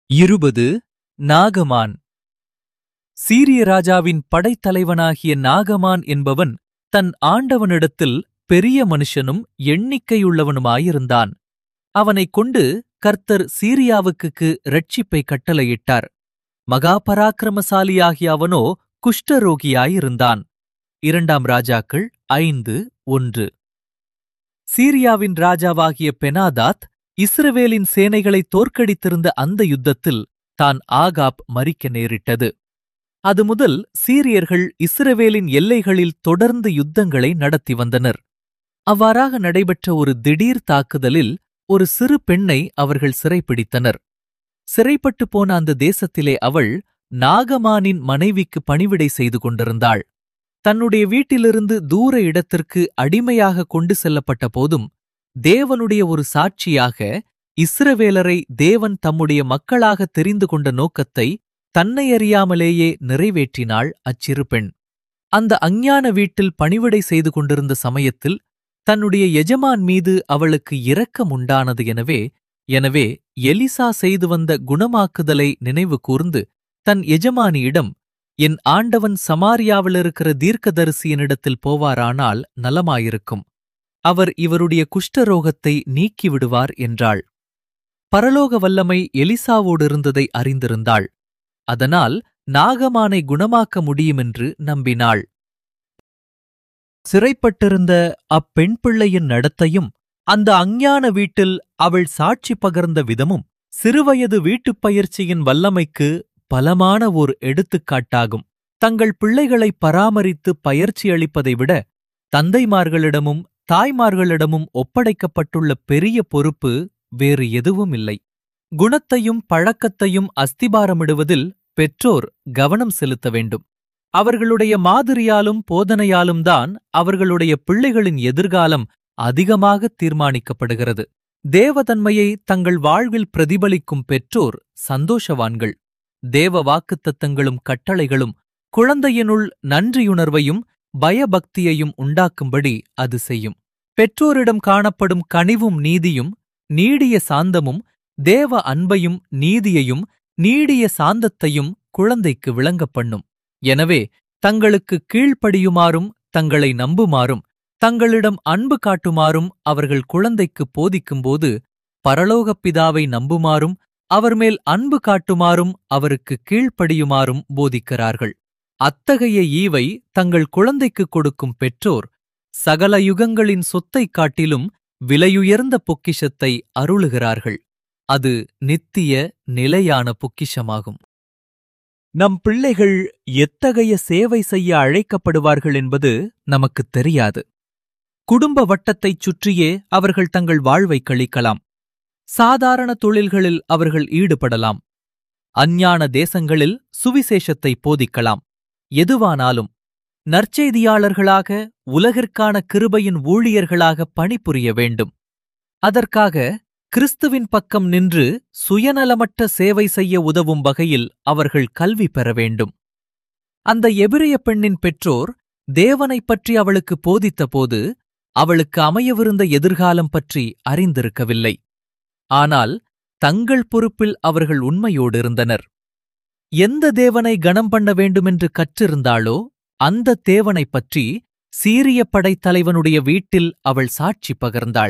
இருபது நாகமான் சீரிய ராஜாவின் படைத்தலைவனாகிய நாகமான் என்பவன் தன் ஆண்டவனிடத்தில் பெரிய மனுஷனும் எண்ணிக்கையுள்ளவனுமாயிருந்தான் அவனைக் கொண்டு கர்த்தர் சீரியாவுக்கு இரட்சிப்பை கட்டளையிட்டார் மகா பராக்கிரமசாலியாகிய அவனோ குஷ்டரோகியாயிருந்தான் இரண்டாம் ராஜாக்கள் ஐந்து ஒன்று சீரியாவின் ராஜாவாகிய பெனாதாத் இஸ்ரவேலின் சேனைகளை தோற்கடித்திருந்த அந்த யுத்தத்தில் தான் ஆகாப் மரிக்க நேரிட்டது அது முதல் சீரியர்கள் இஸ்ரவேலின் எல்லைகளில் தொடர்ந்து யுத்தங்களை நடத்தி வந்தனர் அவ்வாறாக நடைபெற்ற ஒரு திடீர் தாக்குதலில் ஒரு சிறு பெண்ணை அவர்கள் சிறைப்பிடித்தனர் சிறைப்பட்டு போன அந்த தேசத்திலே அவள் நாகமானின் மனைவிக்கு பணிவிடை செய்து கொண்டிருந்தாள் தன்னுடைய வீட்டிலிருந்து தூர இடத்திற்கு அடிமையாக கொண்டு செல்லப்பட்ட போதும் தேவனுடைய ஒரு சாட்சியாக இஸ்ரவேலரை தேவன் தம்முடைய மக்களாக தெரிந்து கொண்ட நோக்கத்தை தன்னை அறியாமலேயே நிறைவேற்றினாள் அச்சிறு பெண் அந்த அஞ்ஞான வீட்டில் பணிவிடை செய்து கொண்டிருந்த சமயத்தில் தன்னுடைய எஜமான் மீது அவளுக்கு இரக்கம் உண்டானது எனவே எனவே எலிசா செய்து வந்த குணமாக்குதலை நினைவு கூர்ந்து தன் எஜமானியிடம் என் ஆண்டவன் சமாரியாவிலிருக்கிற தீர்க்கதரிசியனிடத்தில் போவாரானால் நலமாயிருக்கும் அவர் இவருடைய குஷ்டரோகத்தை நீக்கிவிடுவார் என்றாள் பரலோக வல்லமை எலிசாவோடிருந்ததை அறிந்திருந்தாள் அதனால் நாகமானை குணமாக்க முடியுமென்று நம்பினாள் சிறைப்பட்டிருந்த அப்பெண் பிள்ளையின் நடத்தையும் அந்த அஞ்ஞான வீட்டில் அவள் சாட்சி பகர்ந்த விதமும் சிறுவயது வீட்டுப் பயிற்சியின் வல்லமைக்கு பலமான ஓர் எடுத்துக்காட்டாகும் தங்கள் பிள்ளைகளை பராமரித்து பயிற்சி அளிப்பதை விட தந்தைமார்களிடமும் தாய்மார்களிடமும் ஒப்படைக்கப்பட்டுள்ள பெரிய பொறுப்பு வேறு எதுவும் இல்லை குணத்தையும் பழக்கத்தையும் அஸ்திபாரமிடுவதில் பெற்றோர் கவனம் செலுத்த வேண்டும் அவர்களுடைய மாதிரியாலும் போதனையாலும் தான் அவர்களுடைய பிள்ளைகளின் எதிர்காலம் அதிகமாக தீர்மானிக்கப்படுகிறது தேவதன்மையை தங்கள் வாழ்வில் பிரதிபலிக்கும் பெற்றோர் சந்தோஷவான்கள் தேவ வாக்குத்தத்தங்களும் கட்டளைகளும் குழந்தையினுள் நன்றியுணர்வையும் பயபக்தியையும் உண்டாக்கும்படி அது செய்யும் பெற்றோரிடம் காணப்படும் கனிவும் நீதியும் நீடிய சாந்தமும் தேவ அன்பையும் நீதியையும் நீடிய சாந்தத்தையும் குழந்தைக்கு விளங்கப் பண்ணும் எனவே தங்களுக்கு கீழ்ப்படியுமாறும் தங்களை நம்புமாறும் தங்களிடம் அன்பு காட்டுமாறும் அவர்கள் குழந்தைக்கு போதிக்கும்போது பரலோகப் பிதாவை நம்புமாறும் அவர் மேல் அன்பு காட்டுமாறும் அவருக்கு கீழ்ப்படியுமாறும் போதிக்கிறார்கள் அத்தகைய ஈவை தங்கள் குழந்தைக்கு கொடுக்கும் பெற்றோர் சகல யுகங்களின் சொத்தைக் காட்டிலும் விலையுயர்ந்த பொக்கிஷத்தை அருளுகிறார்கள் அது நித்திய நிலையான பொக்கிஷமாகும் நம் பிள்ளைகள் எத்தகைய சேவை செய்ய அழைக்கப்படுவார்கள் என்பது நமக்குத் தெரியாது குடும்ப வட்டத்தைச் சுற்றியே அவர்கள் தங்கள் வாழ்வை கழிக்கலாம் சாதாரண தொழில்களில் அவர்கள் ஈடுபடலாம் அஞ்ஞான தேசங்களில் சுவிசேஷத்தை போதிக்கலாம் எதுவானாலும் நற்செய்தியாளர்களாக உலகிற்கான கிருபையின் ஊழியர்களாக பணிபுரிய வேண்டும் அதற்காக கிறிஸ்துவின் பக்கம் நின்று சுயநலமற்ற சேவை செய்ய உதவும் வகையில் அவர்கள் கல்வி பெற வேண்டும் அந்த எபிரிய பெண்ணின் பெற்றோர் தேவனைப் பற்றி அவளுக்கு போதித்தபோது அவளுக்கு அமையவிருந்த எதிர்காலம் பற்றி அறிந்திருக்கவில்லை ஆனால் தங்கள் பொறுப்பில் அவர்கள் உண்மையோடு இருந்தனர் எந்த தேவனை கனம் பண்ண வேண்டுமென்று கற்றிருந்தாளோ அந்த தேவனைப் பற்றி சீரிய படைத்தலைவனுடைய வீட்டில் அவள் சாட்சி பகர்ந்தாள்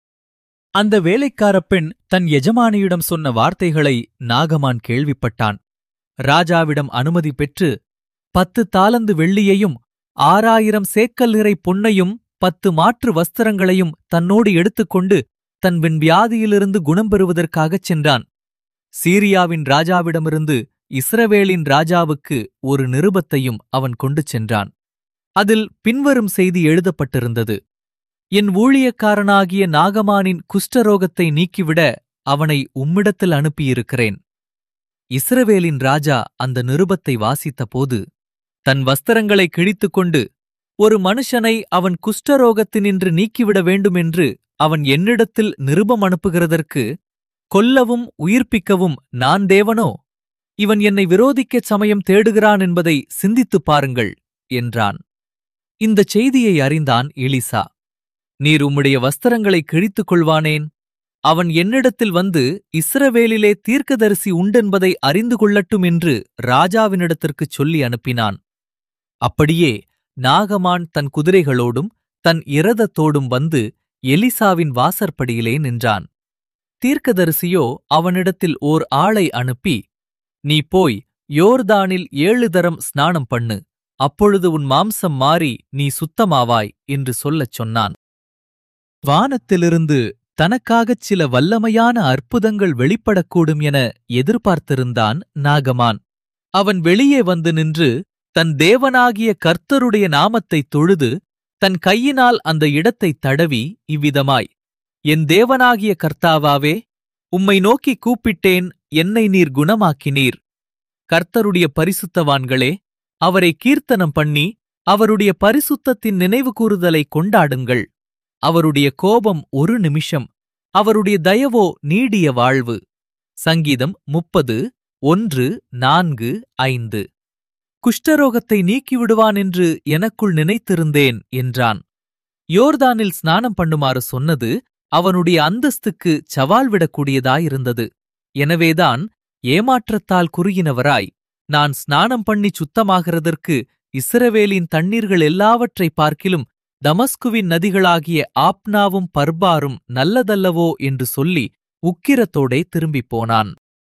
அந்த வேலைக்காரப் பெண் தன் எஜமானியிடம் சொன்ன வார்த்தைகளை நாகமான் கேள்விப்பட்டான் ராஜாவிடம் அனுமதி பெற்று பத்து தாலந்து வெள்ளியையும் ஆறாயிரம் சேக்கல் நிறை பொன்னையும் பத்து மாற்று வஸ்திரங்களையும் தன்னோடு எடுத்துக்கொண்டு தன் வியாதியிலிருந்து குணம் பெறுவதற்காகச் சென்றான் சீரியாவின் ராஜாவிடமிருந்து இஸ்ரவேலின் ராஜாவுக்கு ஒரு நிருபத்தையும் அவன் கொண்டு சென்றான் அதில் பின்வரும் செய்தி எழுதப்பட்டிருந்தது என் ஊழியக்காரனாகிய நாகமானின் குஷ்டரோகத்தை நீக்கிவிட அவனை உம்மிடத்தில் அனுப்பியிருக்கிறேன் இஸ்ரவேலின் ராஜா அந்த நிருபத்தை வாசித்தபோது தன் வஸ்திரங்களை கிழித்துக்கொண்டு ஒரு மனுஷனை அவன் குஷ்டரோகத்தினின்று நீக்கிவிட வேண்டுமென்று அவன் என்னிடத்தில் நிருபம் அனுப்புகிறதற்கு கொல்லவும் உயிர்ப்பிக்கவும் நான் தேவனோ இவன் என்னை விரோதிக்கச் சமயம் தேடுகிறான் என்பதை சிந்தித்துப் பாருங்கள் என்றான் இந்தச் செய்தியை அறிந்தான் எலிசா நீர் உம்முடைய வஸ்திரங்களை கிழித்துக் கொள்வானேன் அவன் என்னிடத்தில் வந்து இஸ்ரவேலிலே தீர்க்கதரிசி உண்டென்பதை அறிந்து கொள்ளட்டும் என்று ராஜாவினிடத்திற்குச் சொல்லி அனுப்பினான் அப்படியே நாகமான் தன் குதிரைகளோடும் தன் இரதத்தோடும் வந்து எலிசாவின் வாசற்படியிலே நின்றான் தீர்க்கதரிசியோ அவனிடத்தில் ஓர் ஆளை அனுப்பி நீ போய் யோர்தானில் ஏழு தரம் ஸ்நானம் பண்ணு அப்பொழுது உன் மாம்சம் மாறி நீ சுத்தமாவாய் என்று சொல்லச் சொன்னான் வானத்திலிருந்து தனக்காகச் சில வல்லமையான அற்புதங்கள் வெளிப்படக்கூடும் என எதிர்பார்த்திருந்தான் நாகமான் அவன் வெளியே வந்து நின்று தன் தேவனாகிய கர்த்தருடைய நாமத்தைத் தொழுது தன் கையினால் அந்த இடத்தைத் தடவி இவ்விதமாய் என் தேவனாகிய கர்த்தாவாவே உம்மை நோக்கி கூப்பிட்டேன் என்னை நீர் குணமாக்கினீர் கர்த்தருடைய பரிசுத்தவான்களே அவரை கீர்த்தனம் பண்ணி அவருடைய பரிசுத்தத்தின் நினைவு கூறுதலை கொண்டாடுங்கள் அவருடைய கோபம் ஒரு நிமிஷம் அவருடைய தயவோ நீடிய வாழ்வு சங்கீதம் முப்பது ஒன்று நான்கு ஐந்து குஷ்டரோகத்தை நீக்கிவிடுவான் என்று எனக்குள் நினைத்திருந்தேன் என்றான் யோர்தானில் ஸ்நானம் பண்ணுமாறு சொன்னது அவனுடைய அந்தஸ்துக்கு சவால் விடக்கூடியதாயிருந்தது எனவேதான் ஏமாற்றத்தால் குறுகினவராய் நான் ஸ்நானம் பண்ணி சுத்தமாகிறதற்கு இஸ்ரவேலின் தண்ணீர்கள் எல்லாவற்றைப் பார்க்கிலும் தமஸ்குவின் நதிகளாகிய ஆப்னாவும் பர்பாரும் நல்லதல்லவோ என்று சொல்லி உக்கிரத்தோடே திரும்பிப் போனான்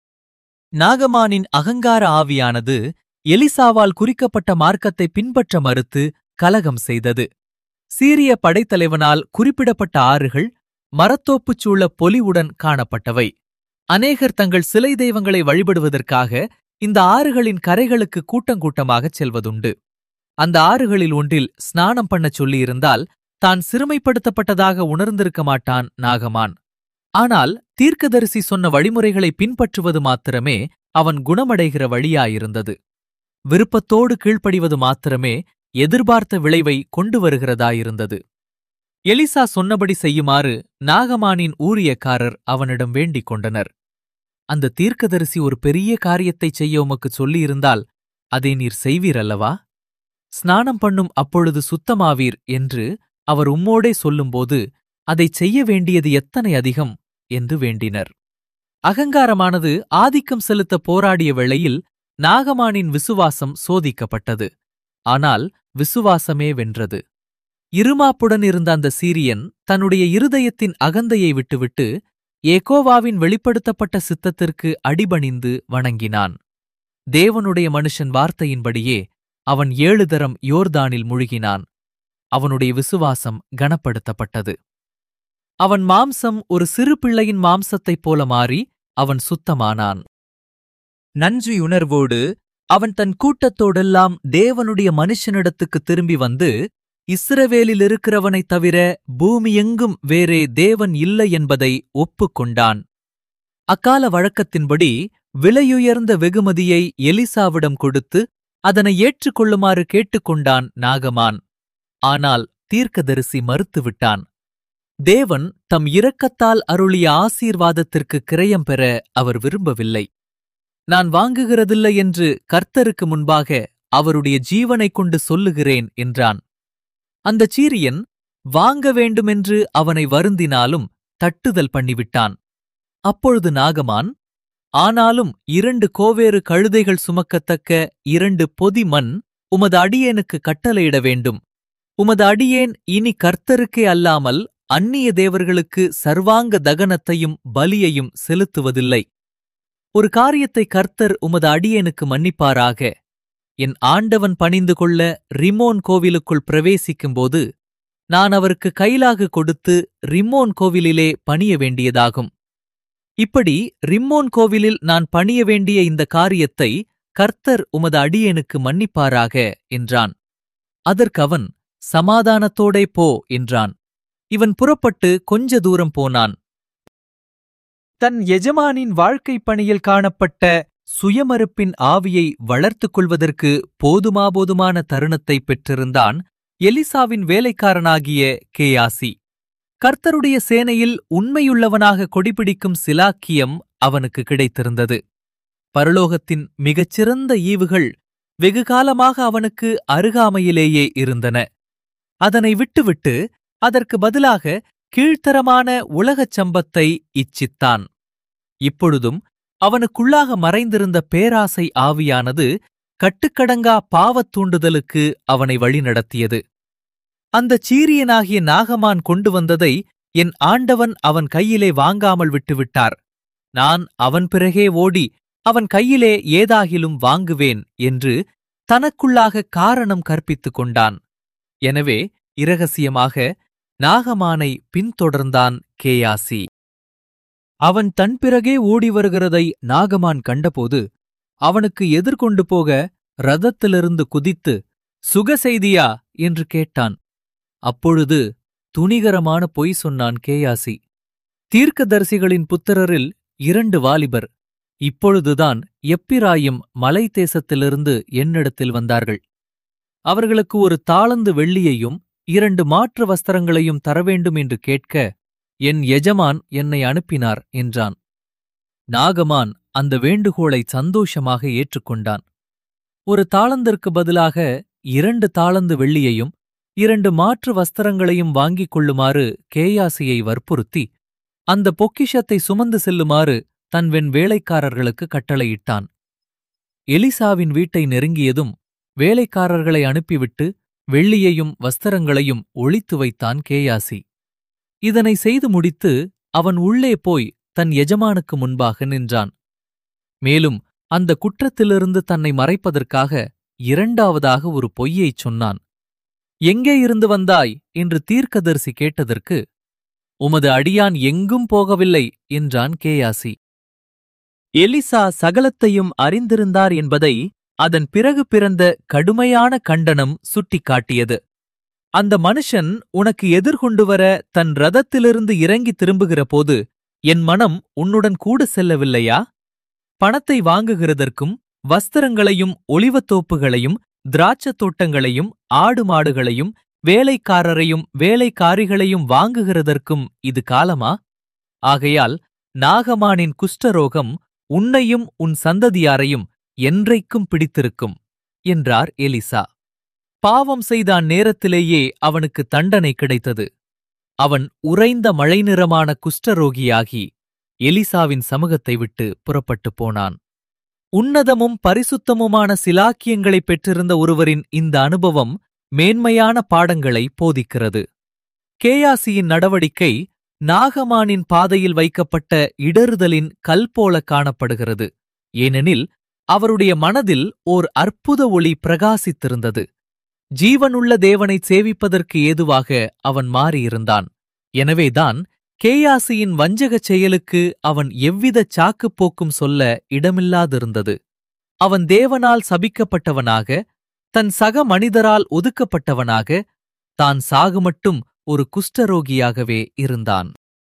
நாகமானின் அகங்கார ஆவியானது எலிசாவால் குறிக்கப்பட்ட மார்க்கத்தை பின்பற்ற மறுத்து கலகம் செய்தது சீரிய படைத்தலைவனால் குறிப்பிடப்பட்ட ஆறுகள் மரத்தோப்புச் சூழ பொலிவுடன் காணப்பட்டவை அநேகர் தங்கள் சிலை தெய்வங்களை வழிபடுவதற்காக இந்த ஆறுகளின் கரைகளுக்கு கூட்டங்கூட்டமாகச் செல்வதுண்டு அந்த ஆறுகளில் ஒன்றில் ஸ்நானம் பண்ணச் சொல்லியிருந்தால் தான் சிறுமைப்படுத்தப்பட்டதாக உணர்ந்திருக்க மாட்டான் நாகமான் ஆனால் தீர்க்கதரிசி சொன்ன வழிமுறைகளை பின்பற்றுவது மாத்திரமே அவன் குணமடைகிற வழியாயிருந்தது விருப்பத்தோடு கீழ்ப்படிவது மாத்திரமே எதிர்பார்த்த விளைவை கொண்டு வருகிறதாயிருந்தது எலிசா சொன்னபடி செய்யுமாறு நாகமானின் ஊழியக்காரர் அவனிடம் வேண்டிக் கொண்டனர் அந்த தீர்க்கதரிசி ஒரு பெரிய காரியத்தைச் செய்ய உமக்குச் சொல்லியிருந்தால் அதை நீர் செய்வீர் அல்லவா ஸ்நானம் பண்ணும் அப்பொழுது சுத்தமாவீர் என்று அவர் உம்மோடே சொல்லும்போது அதைச் செய்ய வேண்டியது எத்தனை அதிகம் என்று வேண்டினர் அகங்காரமானது ஆதிக்கம் செலுத்த போராடிய வேளையில் நாகமானின் விசுவாசம் சோதிக்கப்பட்டது ஆனால் விசுவாசமே வென்றது இருமாப்புடன் இருந்த அந்த சீரியன் தன்னுடைய இருதயத்தின் அகந்தையை விட்டுவிட்டு ஏகோவாவின் வெளிப்படுத்தப்பட்ட சித்தத்திற்கு அடிபணிந்து வணங்கினான் தேவனுடைய மனுஷன் வார்த்தையின்படியே அவன் ஏழு தரம் யோர்தானில் முழுகினான் அவனுடைய விசுவாசம் கனப்படுத்தப்பட்டது அவன் மாம்சம் ஒரு சிறு பிள்ளையின் மாம்சத்தைப் போல மாறி அவன் சுத்தமானான் நன்றியுணர்வோடு அவன் தன் கூட்டத்தோடெல்லாம் தேவனுடைய மனுஷனிடத்துக்கு திரும்பி வந்து இஸ்ரவேலில் இருக்கிறவனைத் தவிர பூமியெங்கும் வேறே தேவன் இல்லை என்பதை ஒப்புக்கொண்டான் அக்கால வழக்கத்தின்படி விலையுயர்ந்த வெகுமதியை எலிசாவிடம் கொடுத்து அதனை ஏற்றுக்கொள்ளுமாறு கேட்டுக்கொண்டான் நாகமான் ஆனால் தீர்க்கதரிசி மறுத்துவிட்டான் தேவன் தம் இரக்கத்தால் அருளிய ஆசீர்வாதத்திற்கு கிரயம் பெற அவர் விரும்பவில்லை நான் வாங்குகிறதில்லை என்று கர்த்தருக்கு முன்பாக அவருடைய ஜீவனைக் கொண்டு சொல்லுகிறேன் என்றான் அந்தச் சீரியன் வாங்க வேண்டுமென்று அவனை வருந்தினாலும் தட்டுதல் பண்ணிவிட்டான் அப்பொழுது நாகமான் ஆனாலும் இரண்டு கோவேறு கழுதைகள் சுமக்கத்தக்க இரண்டு பொதி மண் உமது அடியேனுக்கு கட்டளையிட வேண்டும் உமது அடியேன் இனி கர்த்தருக்கே அல்லாமல் அந்நிய தேவர்களுக்கு சர்வாங்க தகனத்தையும் பலியையும் செலுத்துவதில்லை ஒரு காரியத்தை கர்த்தர் உமது அடியேனுக்கு மன்னிப்பாராக என் ஆண்டவன் பணிந்து கொள்ள ரிமோன் கோவிலுக்குள் பிரவேசிக்கும்போது நான் அவருக்கு கைலாகு கொடுத்து ரிம்மோன் கோவிலிலே பணிய வேண்டியதாகும் இப்படி ரிம்மோன் கோவிலில் நான் பணிய வேண்டிய இந்த காரியத்தை கர்த்தர் உமது அடியேனுக்கு மன்னிப்பாராக என்றான் அதற்கவன் சமாதானத்தோடே போ என்றான் இவன் புறப்பட்டு கொஞ்ச தூரம் போனான் தன் எஜமானின் வாழ்க்கைப் பணியில் காணப்பட்ட சுயமறுப்பின் ஆவியை வளர்த்துக் கொள்வதற்கு போதுமாபோதுமான தருணத்தை பெற்றிருந்தான் எலிசாவின் வேலைக்காரனாகிய கேயாசி கர்த்தருடைய சேனையில் உண்மையுள்ளவனாக கொடிபிடிக்கும் சிலாக்கியம் அவனுக்கு கிடைத்திருந்தது பரலோகத்தின் மிகச்சிறந்த ஈவுகள் வெகுகாலமாக அவனுக்கு அருகாமையிலேயே இருந்தன அதனை விட்டுவிட்டு அதற்கு பதிலாக கீழ்த்தரமான உலகச் சம்பத்தை இச்சித்தான் இப்பொழுதும் அவனுக்குள்ளாக மறைந்திருந்த பேராசை ஆவியானது கட்டுக்கடங்கா பாவத் தூண்டுதலுக்கு அவனை வழிநடத்தியது அந்தச் சீரியனாகிய நாகமான் கொண்டு வந்ததை என் ஆண்டவன் அவன் கையிலே வாங்காமல் விட்டுவிட்டார் நான் அவன் பிறகே ஓடி அவன் கையிலே ஏதாகிலும் வாங்குவேன் என்று தனக்குள்ளாக காரணம் கற்பித்துக் கொண்டான் எனவே இரகசியமாக நாகமானை பின்தொடர்ந்தான் கேயாசி அவன் தன் பிறகே ஓடி வருகிறதை நாகமான் கண்டபோது அவனுக்கு எதிர்கொண்டு போக ரதத்திலிருந்து குதித்து சுக செய்தியா என்று கேட்டான் அப்பொழுது துணிகரமான பொய் சொன்னான் கேயாசி தீர்க்கதரிசிகளின் புத்திரரில் இரண்டு வாலிபர் இப்பொழுதுதான் எப்பிராயும் மலை தேசத்திலிருந்து என்னிடத்தில் வந்தார்கள் அவர்களுக்கு ஒரு தாளந்து வெள்ளியையும் இரண்டு மாற்று வஸ்திரங்களையும் தரவேண்டும் என்று கேட்க என் எஜமான் என்னை அனுப்பினார் என்றான் நாகமான் அந்த வேண்டுகோளை சந்தோஷமாக ஏற்றுக்கொண்டான் ஒரு தாளந்திற்கு பதிலாக இரண்டு தாளந்து வெள்ளியையும் இரண்டு மாற்று வஸ்திரங்களையும் வாங்கிக் கொள்ளுமாறு கேயாசியை வற்புறுத்தி அந்த பொக்கிஷத்தை சுமந்து செல்லுமாறு தன் வெண் வேலைக்காரர்களுக்கு கட்டளையிட்டான் எலிசாவின் வீட்டை நெருங்கியதும் வேலைக்காரர்களை அனுப்பிவிட்டு வெள்ளியையும் வஸ்திரங்களையும் ஒளித்து வைத்தான் கேயாசி இதனை செய்து முடித்து அவன் உள்ளே போய் தன் எஜமானுக்கு முன்பாக நின்றான் மேலும் அந்த குற்றத்திலிருந்து தன்னை மறைப்பதற்காக இரண்டாவதாக ஒரு பொய்யைச் சொன்னான் எங்கே இருந்து வந்தாய் என்று தீர்க்கதரிசி கேட்டதற்கு உமது அடியான் எங்கும் போகவில்லை என்றான் கேயாசி எலிசா சகலத்தையும் அறிந்திருந்தார் என்பதை அதன் பிறகு பிறந்த கடுமையான கண்டனம் சுட்டிக்காட்டியது அந்த மனுஷன் உனக்கு எதிர்கொண்டு வர தன் ரதத்திலிருந்து இறங்கி திரும்புகிற போது என் மனம் உன்னுடன் கூட செல்லவில்லையா பணத்தை வாங்குகிறதற்கும் வஸ்திரங்களையும் ஒளிவத்தோப்புகளையும் திராட்சத் தோட்டங்களையும் ஆடு மாடுகளையும் வேலைக்காரரையும் வேலைக்காரிகளையும் வாங்குகிறதற்கும் இது காலமா ஆகையால் நாகமானின் குஷ்டரோகம் உன்னையும் உன் சந்ததியாரையும் என்றைக்கும் பிடித்திருக்கும் என்றார் எலிசா பாவம் செய்தான் நேரத்திலேயே அவனுக்கு தண்டனை கிடைத்தது அவன் உறைந்த மழை நிறமான குஷ்டரோகியாகி எலிசாவின் சமூகத்தை விட்டு புறப்பட்டுப் போனான் உன்னதமும் பரிசுத்தமுமான சிலாக்கியங்களைப் பெற்றிருந்த ஒருவரின் இந்த அனுபவம் மேன்மையான பாடங்களை போதிக்கிறது கேயாசியின் நடவடிக்கை நாகமானின் பாதையில் வைக்கப்பட்ட இடறுதலின் கல் போல காணப்படுகிறது ஏனெனில் அவருடைய மனதில் ஓர் அற்புத ஒளி பிரகாசித்திருந்தது ஜீவனுள்ள தேவனைச் சேவிப்பதற்கு ஏதுவாக அவன் மாறியிருந்தான் எனவேதான் கேயாசியின் வஞ்சகச் செயலுக்கு அவன் எவ்வித சாக்குப் போக்கும் சொல்ல இடமில்லாதிருந்தது அவன் தேவனால் சபிக்கப்பட்டவனாக தன் சக மனிதரால் ஒதுக்கப்பட்டவனாக தான் சாகுமட்டும் ஒரு குஷ்டரோகியாகவே இருந்தான்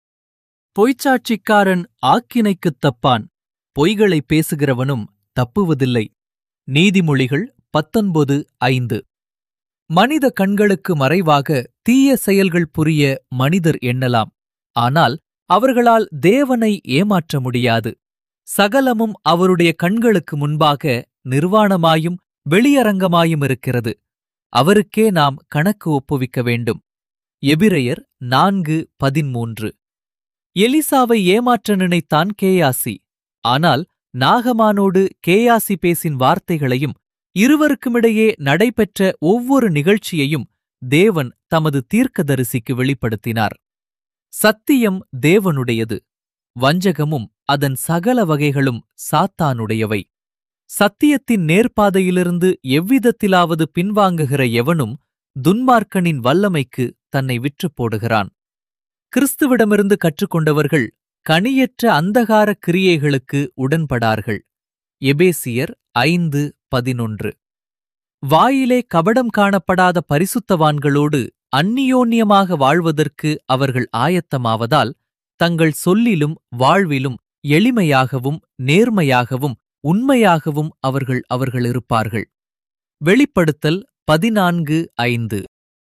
பொய்ச்சாட்சிக்காரன் ஆக்கினைக்குத் தப்பான் பொய்களைப் பேசுகிறவனும் தப்புவதில்லை நீதிமொழிகள் பத்தொன்பது ஐந்து மனித கண்களுக்கு மறைவாக தீய செயல்கள் புரிய மனிதர் எண்ணலாம் ஆனால் அவர்களால் தேவனை ஏமாற்ற முடியாது சகலமும் அவருடைய கண்களுக்கு முன்பாக நிர்வாணமாயும் வெளியரங்கமாயும் இருக்கிறது அவருக்கே நாம் கணக்கு ஒப்புவிக்க வேண்டும் எபிரையர் நான்கு பதிமூன்று எலிசாவை ஏமாற்ற நினைத்தான் கேயாசி ஆனால் நாகமானோடு கேயாசி பேசின் வார்த்தைகளையும் இருவருக்குமிடையே நடைபெற்ற ஒவ்வொரு நிகழ்ச்சியையும் தேவன் தமது தீர்க்கதரிசிக்கு வெளிப்படுத்தினார் சத்தியம் தேவனுடையது வஞ்சகமும் அதன் சகல வகைகளும் சாத்தானுடையவை சத்தியத்தின் நேர்பாதையிலிருந்து எவ்விதத்திலாவது பின்வாங்குகிற எவனும் துன்மார்க்கனின் வல்லமைக்கு தன்னை விற்றுப் போடுகிறான் கிறிஸ்துவிடமிருந்து கற்றுக்கொண்டவர்கள் கனியற்ற அந்தகார கிரியைகளுக்கு உடன்படார்கள் எபேசியர் ஐந்து பதினொன்று வாயிலே கபடம் காணப்படாத பரிசுத்தவான்களோடு அந்நியோன்யமாக வாழ்வதற்கு அவர்கள் ஆயத்தமாவதால் தங்கள் சொல்லிலும் வாழ்விலும் எளிமையாகவும் நேர்மையாகவும் உண்மையாகவும் அவர்கள் அவர்கள் இருப்பார்கள் வெளிப்படுத்தல் பதினான்கு ஐந்து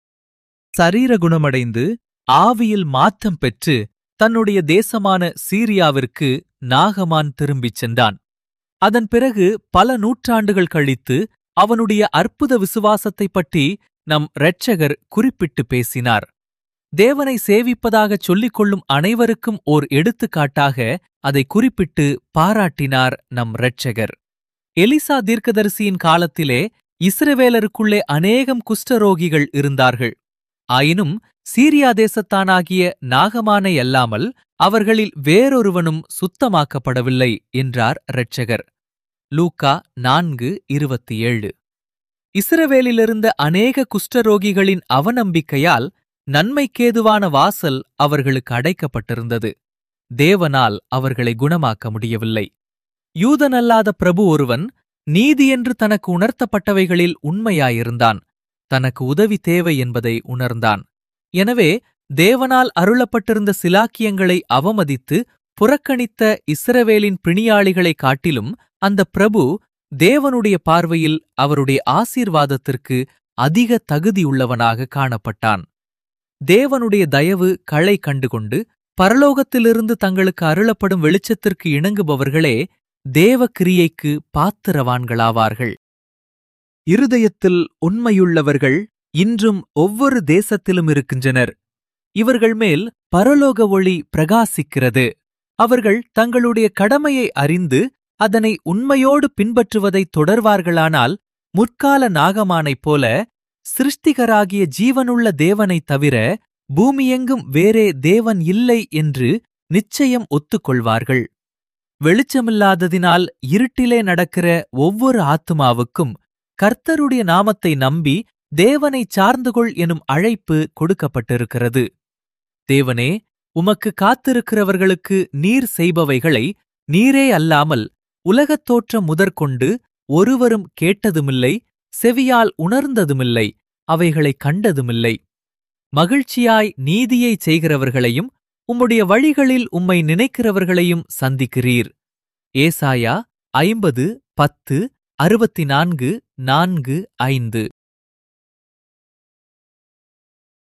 சரீர குணமடைந்து ஆவியில் மாற்றம் பெற்று தன்னுடைய தேசமான சீரியாவிற்கு நாகமான் திரும்பிச் சென்றான் அதன் பிறகு பல நூற்றாண்டுகள் கழித்து அவனுடைய அற்புத விசுவாசத்தைப் பற்றி நம் இரட்சகர் குறிப்பிட்டு பேசினார் தேவனை சேவிப்பதாகச் சொல்லிக் கொள்ளும் அனைவருக்கும் ஓர் எடுத்துக்காட்டாக அதை குறிப்பிட்டு பாராட்டினார் நம் இரட்சகர் எலிசா தீர்க்கதரிசியின் காலத்திலே இஸ்ரவேலருக்குள்ளே அநேகம் குஷ்டரோகிகள் இருந்தார்கள் ஆயினும் சீரியா தேசத்தானாகிய நாகமானை அல்லாமல் அவர்களில் வேறொருவனும் சுத்தமாக்கப்படவில்லை என்றார் இரட்சகர் லூக்கா நான்கு இருபத்தி ஏழு இஸ்ரவேலிலிருந்த அநேக குஷ்டரோகிகளின் அவநம்பிக்கையால் நன்மைக்கேதுவான வாசல் அவர்களுக்கு அடைக்கப்பட்டிருந்தது தேவனால் அவர்களை குணமாக்க முடியவில்லை யூதனல்லாத பிரபு ஒருவன் நீதியென்று தனக்கு உணர்த்தப்பட்டவைகளில் உண்மையாயிருந்தான் தனக்கு உதவி தேவை என்பதை உணர்ந்தான் எனவே தேவனால் அருளப்பட்டிருந்த சிலாக்கியங்களை அவமதித்து புறக்கணித்த இஸ்ரவேலின் பிணியாளிகளைக் காட்டிலும் அந்த பிரபு தேவனுடைய பார்வையில் அவருடைய ஆசீர்வாதத்திற்கு அதிக தகுதியுள்ளவனாக காணப்பட்டான் தேவனுடைய தயவு களை கண்டுகொண்டு பரலோகத்திலிருந்து தங்களுக்கு அருளப்படும் வெளிச்சத்திற்கு இணங்குபவர்களே தேவ கிரியைக்கு பாத்திரவான்களாவார்கள் இருதயத்தில் உண்மையுள்ளவர்கள் இன்றும் ஒவ்வொரு தேசத்திலும் இருக்கின்றனர் இவர்கள் மேல் பரலோக ஒளி பிரகாசிக்கிறது அவர்கள் தங்களுடைய கடமையை அறிந்து அதனை உண்மையோடு பின்பற்றுவதை தொடர்வார்களானால் முற்கால நாகமானைப் போல சிருஷ்டிகராகிய ஜீவனுள்ள தேவனைத் தவிர பூமியெங்கும் வேறே தேவன் இல்லை என்று நிச்சயம் ஒத்துக்கொள்வார்கள் வெளிச்சமில்லாததினால் இருட்டிலே நடக்கிற ஒவ்வொரு ஆத்துமாவுக்கும் கர்த்தருடைய நாமத்தை நம்பி தேவனைச் சார்ந்துகொள் எனும் அழைப்பு கொடுக்கப்பட்டிருக்கிறது தேவனே உமக்கு காத்திருக்கிறவர்களுக்கு நீர் செய்பவைகளை நீரே அல்லாமல் உலகத் தோற்றம் முதற்கொண்டு ஒருவரும் கேட்டதுமில்லை செவியால் உணர்ந்ததுமில்லை அவைகளைக் கண்டதுமில்லை மகிழ்ச்சியாய் நீதியைச் செய்கிறவர்களையும் உம்முடைய வழிகளில் உம்மை நினைக்கிறவர்களையும் சந்திக்கிறீர் ஏசாயா ஐம்பது பத்து அறுபத்தி நான்கு நான்கு ஐந்து